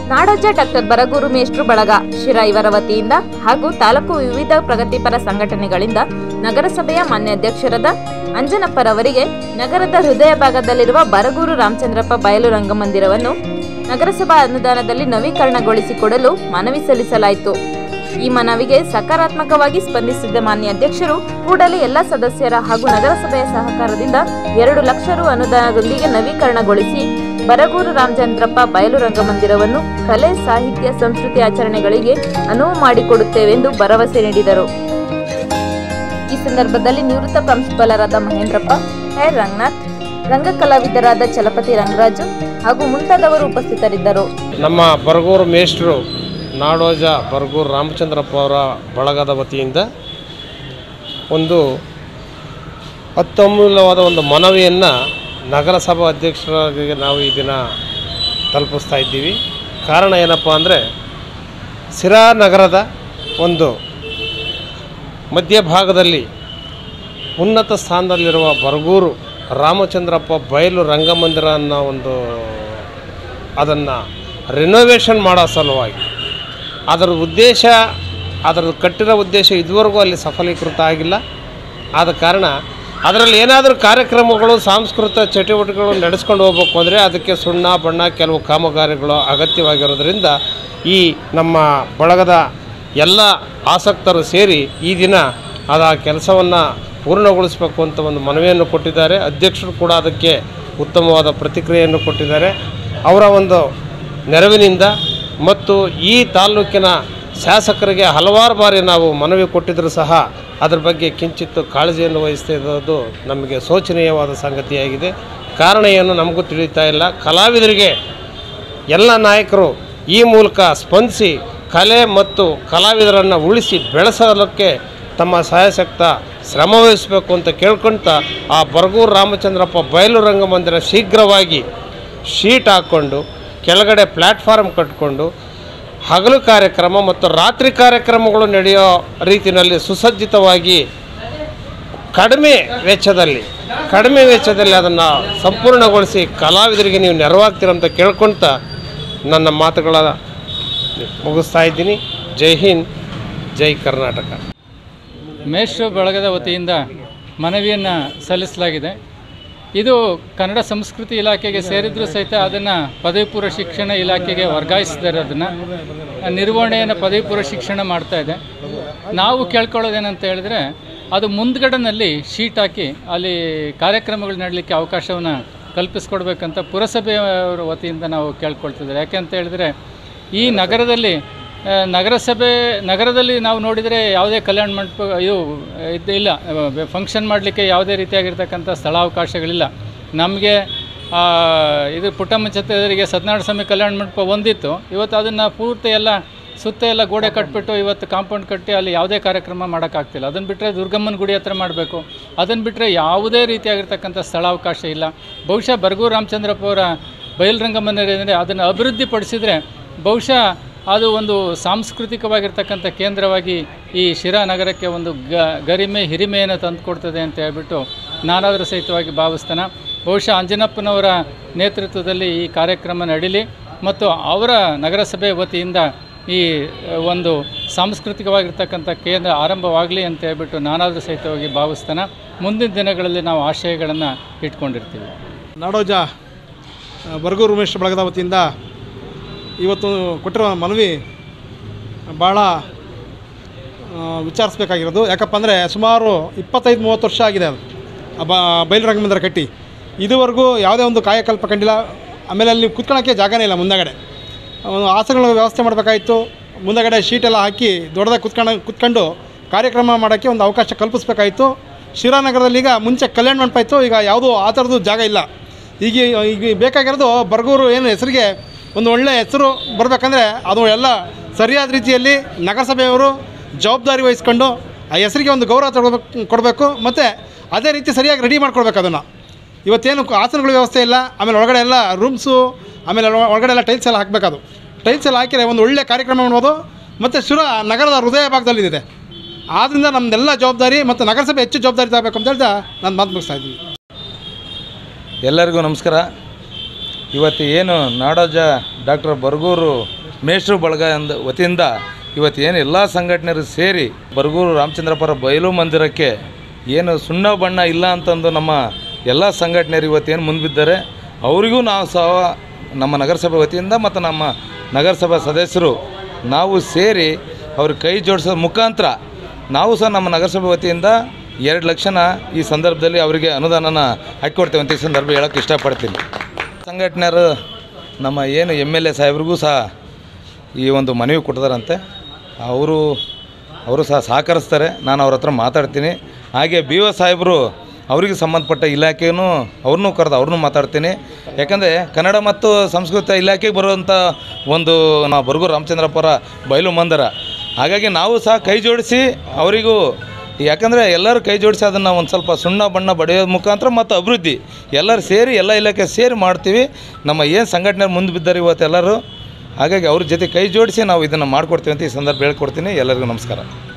ನಾಡೋಜ doctor Bargur ಮೇಷ್ಟ್ರು ಬಳಗ ಶಿರಾ ಇವರ ವತಿಯಿಂದ ಹಾಗೂ ತಾಲೂಕು ವಿವಿಧ ಪ್ರಗತಿಪರ ಸಂಘಟನೆಗಳಿಂದ ನಗರಸಭೆಯ ಮಾನ್ಯ ಅಧ್ಯಕ್ಷರಾದ ಅಂಜನಪ್ಪರವರಿಗೆ ನಗರದ ಹೃದಯ ಭಾಗದಲ್ಲಿರುವ ಬರಗೂರು ರಾಮಚಂದ್ರಪ್ಪ ಬಯಲು ರಂಗಮಂದಿರವನ್ನು ನಗರಸಭಾ ಅನುದಾನದಲ್ಲಿ ನವೀಕರಣಗೊಳಿಸಿಕೊಡಲು ಮನವಿ ಸಲ್ಲಿಸಲಾಯಿತು ಈ ಮನವಿಗೆ ಸಕಾರಾತ್ಮಕವಾಗಿ ಸ್ಪಂದಿಸಿದ್ದ ಮಾನ್ಯ ಅಧ್ಯಕ್ಷರು ಕೂಡಲೇ ಎಲ್ಲ ಸದಸ್ಯರ ಹಾಗೂ ನಗರಸಭೆಯ ಸಹಕಾರದಿಂದ ಎರಡು ಲಕ್ಷ ರು ಅನುದಾನದೊಂದಿಗೆ ನವೀಕರಣಗೊಳಿಸಿ ಬರಗೂರು ರಾಮಚಂದ್ರಪ್ಪ ಬಯಲು ರಂಗಮಂದಿರವನ್ನು ಕಲೆ ಸಾಹಿತ್ಯ ಸಂಸ್ಕೃತಿ ಆಚರಣೆಗಳಿಗೆ ಅನುವು ಮಾಡಿಕೊಡುತ್ತೇವೆಂದು ಭರವಸೆ ನೀಡಿದರು ಈ ಸಂದರ್ಭದಲ್ಲಿ ನಿವೃತ್ತ ಪ್ರಾಂಶುಪಾಲರಾದ ಮಹೇಂದ್ರಪ್ಪ ಎ ರಂಗನಾಥ್ ರಂಗ ಕಲಾವಿದರಾದ ಚಲಪತಿ ರಂಗರಾಜು ಹಾಗೂ ಮುಂತಾದವರು ಉಪಸ್ಥಿತರಿದ್ದರು ನಮ್ಮ ಬರಗೂರು ಮೇಷ್ಟ್ರು ನಾಡೋಜ ಬರಗೂರು ರಾಮಚಂದ್ರಪ್ಪ ಅವರ ಬಳಗದ ವತಿಯಿಂದ ಒಂದು ಅತ್ಯಮೂಲ್ಯವಾದ ಒಂದು ಮನವಿಯನ್ನು ನಗರಸಭಾ ಅಧ್ಯಕ್ಷರಿಗೆ ನಾವು ಈ ದಿನ ತಲುಪಿಸ್ತಾ ಇದ್ದೀವಿ ಕಾರಣ ಏನಪ್ಪ ಅಂದರೆ ಸಿರಾ ನಗರದ ಒಂದು ಮಧ್ಯಭಾಗದಲ್ಲಿ ಉನ್ನತ ಸ್ಥಾನದಲ್ಲಿರುವ ಬರಗೂರು ರಾಮಚಂದ್ರಪ್ಪ ಬಯಲು ರಂಗಮಂದಿರ ಅನ್ನೋ ಒಂದು ಅದನ್ನು ರಿನೋವೇಷನ್ ಮಾಡೋ ಸಲುವಾಗಿ ಅದರ ಉದ್ದೇಶ ಅದರ ಕಟ್ಟಿರೋ ಉದ್ದೇಶ ಇದುವರೆಗೂ ಅಲ್ಲಿ ಸಫಲೀಕೃತ ಆಗಿಲ್ಲ ಆದ ಕಾರಣ ಅದರಲ್ಲಿ ಏನಾದರೂ ಕಾರ್ಯಕ್ರಮಗಳು ಸಾಂಸ್ಕೃತಿಕ ಚಟುವಟಿಕೆಗಳು ನಡೆಸ್ಕೊಂಡು ಹೋಗ್ಬೇಕು ಅಂದರೆ ಅದಕ್ಕೆ ಸುಣ್ಣ ಬಣ್ಣ ಕೆಲವು ಕಾಮಗಾರಿಗಳು ಅಗತ್ಯವಾಗಿರೋದ್ರಿಂದ ಈ ನಮ್ಮ ಬಳಗದ ಎಲ್ಲ ಆಸಕ್ತರು ಸೇರಿ ಈ ದಿನ ಅದು ಆ ಕೆಲಸವನ್ನು ಪೂರ್ಣಗೊಳಿಸಬೇಕು ಅಂತ ಒಂದು ಮನವಿಯನ್ನು ಕೊಟ್ಟಿದ್ದಾರೆ ಅಧ್ಯಕ್ಷರು ಕೂಡ ಅದಕ್ಕೆ ಉತ್ತಮವಾದ ಪ್ರತಿಕ್ರಿಯೆಯನ್ನು ಕೊಟ್ಟಿದ್ದಾರೆ ಅವರ ಒಂದು ನೆರವಿನಿಂದ ಮತ್ತು ಈ ತಾಲೂಕಿನ ಶಾಸಕರಿಗೆ ಹಲವಾರು ಬಾರಿ ನಾವು ಮನವಿ ಕೊಟ್ಟಿದ್ದರೂ ಸಹ ಅದರ ಬಗ್ಗೆ ಕಿಂಚಿತ್ತು ಕಾಳಜಿಯನ್ನು ವಹಿಸ್ತಾ ಇರೋದು ನಮಗೆ ಶೋಚನೀಯವಾದ ಸಂಗತಿಯಾಗಿದೆ ಕಾರಣ ಏನು ನಮಗೂ ತಿಳಿತಾ ಇಲ್ಲ ಕಲಾವಿದರಿಗೆ ಎಲ್ಲ ನಾಯಕರು ಈ ಮೂಲಕ ಸ್ಪಂದಿಸಿ ಕಲೆ ಮತ್ತು ಕಲಾವಿದರನ್ನು ಉಳಿಸಿ ಬೆಳೆಸಲಿಕ್ಕೆ ತಮ್ಮ ಸಹಾಯಶಕ್ತ ಶ್ರಮ ವಹಿಸಬೇಕು ಅಂತ ಕೇಳ್ಕೊಳ್ತಾ ಆ ಬರಗೂರು ರಾಮಚಂದ್ರಪ್ಪ ಬಯಲು ರಂಗಮಂದಿರ ಶೀಘ್ರವಾಗಿ ಶೀಟ್ ಹಾಕ್ಕೊಂಡು ಕೆಳಗಡೆ ಪ್ಲ್ಯಾಟ್ಫಾರ್ಮ್ ಕಟ್ಕೊಂಡು ಹಗಲು ಕಾರ್ಯಕ್ರಮ ಮತ್ತು ರಾತ್ರಿ ಕಾರ್ಯಕ್ರಮಗಳು ನಡೆಯೋ ರೀತಿಯಲ್ಲಿ ಸುಸಜ್ಜಿತವಾಗಿ ಕಡಿಮೆ ವೆಚ್ಚದಲ್ಲಿ ಕಡಿಮೆ ವೆಚ್ಚದಲ್ಲಿ ಅದನ್ನು ಸಂಪೂರ್ಣಗೊಳಿಸಿ ಕಲಾವಿದರಿಗೆ ನೀವು ನೆರವಾಗ್ತೀರಂತ ಕೇಳ್ಕೊಳ್ತಾ ನನ್ನ ಮಾತುಗಳ ಮುಗಿಸ್ತಾ ಇದ್ದೀನಿ ಜೈ ಹಿಂದ್ ಜೈ ಕರ್ನಾಟಕ ಮೇಷ್ಟ್ರು ಬಳಗದ ವತಿಯಿಂದ ಮನವಿಯನ್ನು ಸಲ್ಲಿಸಲಾಗಿದೆ ಇದು ಕನ್ನಡ ಸಂಸ್ಕೃತಿ ಇಲಾಖೆಗೆ ಸೇರಿದರೂ ಸಹಿತ ಅದನ್ನು ಪದವಿ ಪೂರ್ವ ಶಿಕ್ಷಣ ಇಲಾಖೆಗೆ ವರ್ಗಾಯಿಸಿದ್ದಾರೆ ಅದನ್ನು ನಿರ್ವಹಣೆಯನ್ನು ಪದವಿ ಪೂರ್ವ ಶಿಕ್ಷಣ ಮಾಡ್ತಾ ಇದೆ ನಾವು ಕೇಳ್ಕೊಳ್ಳೋದೇನಂತ ಹೇಳಿದ್ರೆ ಅದು ಮುಂದ್ಗಡೆನಲ್ಲಿ ಶೀಟ್ ಹಾಕಿ ಅಲ್ಲಿ ಕಾರ್ಯಕ್ರಮಗಳು ನಡಲಿಕ್ಕೆ ಅವಕಾಶವನ್ನು ಕಲ್ಪಿಸ್ಕೊಡ್ಬೇಕಂತ ಪುರಸಭೆಯವರ ವತಿಯಿಂದ ನಾವು ಕೇಳ್ಕೊಳ್ತಿದ್ದಾರೆ ಯಾಕೆಂತ ಹೇಳಿದ್ರೆ ಈ ನಗರದಲ್ಲಿ ಆ, ನಗರಸಭೆ ನಗರದಲ್ಲಿ ನಾವು ನೋಡಿದರೆ ಯಾವುದೇ ಕಲ್ಯಾಣ ಮಂಟಪ ಇದು ಇದು ಇಲ್ಲ ಫಂಕ್ಷನ್ ಮಾಡಲಿಕ್ಕೆ ಯಾವುದೇ ರೀತಿಯಾಗಿರ್ತಕ್ಕಂಥ ಸ್ಥಳಾವಕಾಶಗಳಿಲ್ಲ ನಮಗೆ ಇದು ಪುಟ್ಟಮ್ಮ ಛತ್ರಿಯವರಿಗೆ ಸತ್ಯನಾರಾಯಣ ಸ್ವಾಮಿ ಕಲ್ಯಾಣ ಮಂಟಪ ಒಂದಿತ್ತು ಇವತ್ತು ಅದನ್ನು ಪೂರ್ತಿ ಎಲ್ಲ ಸುತ್ತ ಎಲ್ಲ ಗೋಡೆ ಕಟ್ಬಿಟ್ಟು ಇವತ್ತು ಕಾಂಪೌಂಡ್ ಕಟ್ಟಿ ಅಲ್ಲಿ ಯಾವುದೇ ಕಾರ್ಯಕ್ರಮ ಮಾಡೋಕ್ಕಾಗ್ತಿಲ್ಲ ಅದನ್ನು ಬಿಟ್ಟರೆ ದುರ್ಗಮ್ಮನ ಗುಡಿ ಹತ್ರ ಮಾಡಬೇಕು ಅದನ್ನು ಬಿಟ್ಟರೆ ಯಾವುದೇ ರೀತಿಯಾಗಿರ್ತಕ್ಕಂಥ ಸ್ಥಳಾವಕಾಶ ಇಲ್ಲ ಬಹುಶಃ ಬರಗೂರು ರಾಮಚಂದ್ರಪ್ಪ ಅವರ ಬಯಲುರಂಗಮಂದಿರ ಏನಿದೆ ಅದನ್ನು ಅಭಿವೃದ್ಧಿಪಡಿಸಿದರೆ ಬಹುಶಃ ಅದು ಒಂದು ಸಾಂಸ್ಕೃತಿಕವಾಗಿರ್ತಕ್ಕಂಥ ಕೇಂದ್ರವಾಗಿ ಈ ಶಿರಾ ನಗರಕ್ಕೆ ಒಂದು ಗ ಗರಿಮೆ ಹಿರಿಮೆಯನ್ನು ತಂದುಕೊಡ್ತದೆ ಅಂತ ಹೇಳ್ಬಿಟ್ಟು ನಾನಾದರೂ ಸಹಿತವಾಗಿ ಭಾವಿಸ್ತಾನೆ ಬಹುಶಃ ಅಂಜನಪ್ಪನವರ ನೇತೃತ್ವದಲ್ಲಿ ಈ ಕಾರ್ಯಕ್ರಮ ನಡೀಲಿ ಮತ್ತು ಅವರ ನಗರಸಭೆ ವತಿಯಿಂದ ಈ ಒಂದು ಸಾಂಸ್ಕೃತಿಕವಾಗಿರ್ತಕ್ಕಂಥ ಕೇಂದ್ರ ಆರಂಭವಾಗಲಿ ಅಂತ ಹೇಳ್ಬಿಟ್ಟು ನಾನಾದರೂ ಸಹಿತವಾಗಿ ಭಾವಿಸ್ತಾನೆ ಮುಂದಿನ ದಿನಗಳಲ್ಲಿ ನಾವು ಆಶಯಗಳನ್ನು ಇಟ್ಕೊಂಡಿರ್ತೀವಿ ನಾಡೋಜ ಆ, ಬರಗೂರು ಉಮೇಶ್ ಬಳಗದ ವತಿಯಿಂದ ಇವತ್ತು ಕೊಟ್ಟಿರೋ ಮನವಿ ಭಾಳ ಆ, ವಿಚಾರಿಸ್ಬೇಕಾಗಿರೋದು ಯಾಕಪ್ಪ ಅಂದರೆ ಸುಮಾರು ಇಪ್ಪತ್ತೈದು ಮೂವತ್ತು ವರ್ಷ ಆಗಿದೆ ಅದು ಆ ಬ ಬಯಲು ರಂಗಮಂದಿರ ಕಟ್ಟಿ ಇದುವರೆಗೂ ಯಾವುದೇ ಒಂದು ಕಾಯಕಲ್ಪ ಕಂಡಿಲ್ಲ ಆಮೇಲೆ ಅಲ್ಲಿ ಕುತ್ಕೊಳ್ಳೋಕ್ಕೆ ಜಾಗನೇ ಇಲ್ಲ ಮುಂದಗಡೆ ಒಂದು ಆಸನಗಳ ವ್ಯವಸ್ಥೆ ಮಾಡಬೇಕಾಯಿತು ಮುಂದಗಡೆ ಶೀಟೆಲ್ಲ ಹಾಕಿ ದೊಡ್ಡದಾಗಿ ಕುತ್ಕೊಂಡು ಕುತ್ಕೊಂಡು ಕಾರ್ಯಕ್ರಮ ಮಾಡೋಕ್ಕೆ ಒಂದು ಅವಕಾಶ ಕಲ್ಪಿಸ್ಬೇಕಾಯಿತು ಶಿರಾನಗರದಲ್ಲಿ ಈಗ ಮುಂಚೆ ಕಲ್ಯಾಣ ಮಂಟಪ ಇತ್ತು ಈಗ ಯಾವುದೂ ಆ ಥರದ್ದು ಜಾಗ ಇಲ್ಲ ಈಗ ಈಗ ಬೇಕಾಗಿರೋದು ಬರ್ಗೂರು ಏನು ಹೆಸರಿಗೆ ಒಂದು ಒಳ್ಳೆಯ ಹೆಸರು ಬರಬೇಕಂದ್ರೆ ಅದು ಎಲ್ಲ ಸರಿಯಾದ ರೀತಿಯಲ್ಲಿ ನಗರಸಭೆಯವರು ಜವಾಬ್ದಾರಿ ವಹಿಸ್ಕೊಂಡು ಆ ಹೆಸರಿಗೆ ಒಂದು ಗೌರವ ತಗೊಳ್ಬೇಕು ಕೊಡಬೇಕು ಮತ್ತು ಅದೇ ರೀತಿ ಸರಿಯಾಗಿ ರೆಡಿ ಮಾಡ್ಕೊಳ್ಬೇಕು ಅದನ್ನು ಇವತ್ತೇನು ಕ- ಆಸನಗಳ ವ್ಯವಸ್ಥೆ ಇಲ್ಲ ಆಮೇಲೆ ಒಳಗಡೆ ಎಲ್ಲ ರೂಮ್ಸು ಆಮೇಲೆ ಒಳ- ಒಳಗಡೆ ಎಲ್ಲ ಟೈಲ್ಸ್ ಎಲ್ಲ ಹಾಕಬೇಕದು ಟೈಲ್ಸ್ ಎಲ್ಲ ಹಾಕಿದ್ರೆ ಒಂದು ಒಳ್ಳೆ ಕಾರ್ಯಕ್ರಮ ಮಾಡ್ಬೋದು ಮತ್ತು ಶಿರ ನಗರದ ಹೃದಯ ಭಾಗದಲ್ಲಿದೆ ಆದ್ದರಿಂದ ನಮ್ಮದೆಲ್ಲ ಜವಾಬ್ದಾರಿ ಮತ್ತು ನಗರಸಭೆ ಹೆಚ್ಚು ಜವಾಬ್ದಾರಿ ತಗೋಬೇಕು ಅಂತ ಹೇಳ್ತಾ ನಾನು ಮಾತು ಮುಗಿಸ್ತಾ ಇದ್ದೀನಿ ಎಲ್ಲರಿಗೂ ನಮಸ್ಕಾರ ಇವತ್ತು ಏನು ನಾಡೋಜ ಡಾಕ್ಟರ್ ಬರಗೂರು ಮೇಷ್ಟ್ರು ಬಳಗ ಅಂದ ವತಿಯಿಂದ ಇವತ್ತು ಏನು ಎಲ್ಲ ಸಂಘಟನೆರು ಸೇರಿ ಬರಗೂರು ರಾಮಚಂದ್ರಪುರ ಬಯಲು ಮಂದಿರಕ್ಕೆ ಏನು ಸುಣ್ಣ ಬಣ್ಣ ಇಲ್ಲ ಅಂತಂದು ನಮ್ಮ ಎಲ್ಲ ಸಂಘಟನೆಯರು ಇವತ್ತೇನು ಮುಂದ್ಬಿದ್ದಾರೆ ಅವರಿಗೂ ನಾವು ಸಹ ನಮ್ಮ ನಗರಸಭೆ ವತಿಯಿಂದ ಮತ್ತು ನಮ್ಮ ನಗರಸಭಾ ಸದಸ್ಯರು ನಾವು ಸೇರಿ ಅವ್ರ ಕೈ ಜೋಡಿಸೋ ಮುಖಾಂತರ ನಾವು ಸಹ ನಮ್ಮ ನಗರಸಭೆ ವತಿಯಿಂದ ಎರಡು ಲಕ್ಷನ ಈ ಸಂದರ್ಭದಲ್ಲಿ ಅವರಿಗೆ ಅನುದಾನನ ಹಾಕಿಕೊಡ್ತೇವೆ ಅಂತ ಈ ಸಂದರ್ಭ ಹೇಳೋಕ್ಕೆ ಇಷ್ಟಪಡ್ತೀನಿ ಸಂಘಟನೆಯರು ನಮ್ಮ ಏನು ಎಮ್ ಎಲ್ ಎ ಸಾಹೇಬ್ರಿಗೂ ಸಹ ಈ ಒಂದು ಮನವಿ ಕೊಟ್ಟಿದಾರಂತೆ ಅವರು ಅವರು ಸಹ ಸಹಕರಿಸ್ತಾರೆ ನಾನು ಅವ್ರ ಹತ್ರ ಮಾತಾಡ್ತೀನಿ ಹಾಗೆ ಬಿ ಒ ಸಾಹೇಬರು ಅವರಿಗೆ ಸಂಬಂಧಪಟ್ಟ ಇಲಾಖೆಯೂ ಅವ್ರನ್ನೂ ಕರೆದು ಅವ್ರನ್ನೂ ಮಾತಾಡ್ತೀನಿ ಯಾಕಂದರೆ ಕನ್ನಡ ಮತ್ತು ಸಂಸ್ಕೃತ ಇಲಾಖೆಗೆ ಬರುವಂಥ ಒಂದು ನಾವು ಬರಗು ರಾಮಚಂದ್ರಪುರ ಬಯಲು ಮಂದಿರ ಹಾಗಾಗಿ ನಾವು ಸಹ ಕೈ ಜೋಡಿಸಿ ಅವರಿಗೂ ಯಾಕಂದರೆ ಎಲ್ಲರೂ ಕೈ ಜೋಡಿಸಿ ಅದನ್ನು ಒಂದು ಸ್ವಲ್ಪ ಸುಣ್ಣ ಬಣ್ಣ ಬಡಿಯೋದು ಮುಖಾಂತರ ಮತ್ತು ಅಭಿವೃದ್ಧಿ ಎಲ್ಲರೂ ಸೇರಿ ಎಲ್ಲ ಇಲಾಖೆ ಸೇರಿ ಮಾಡ್ತೀವಿ ನಮ್ಮ ಏನು ಸಂಘಟನೆ ಮುಂದೆ ಬಿದ್ದಾರೆ ಇವತ್ತು ಎಲ್ಲರೂ ಹಾಗಾಗಿ ಅವ್ರ ಜೊತೆ ಕೈ ಜೋಡಿಸಿ ನಾವು ಇದನ್ನು ಮಾಡ್ಕೊಡ್ತೀವಿ ಅಂತ ಈ ಸಂದರ್ಭ ಹೇಳ್ಕೊಡ್ತೀನಿ ಎಲ್ಲರಿಗೂ ನಮಸ್ಕಾರ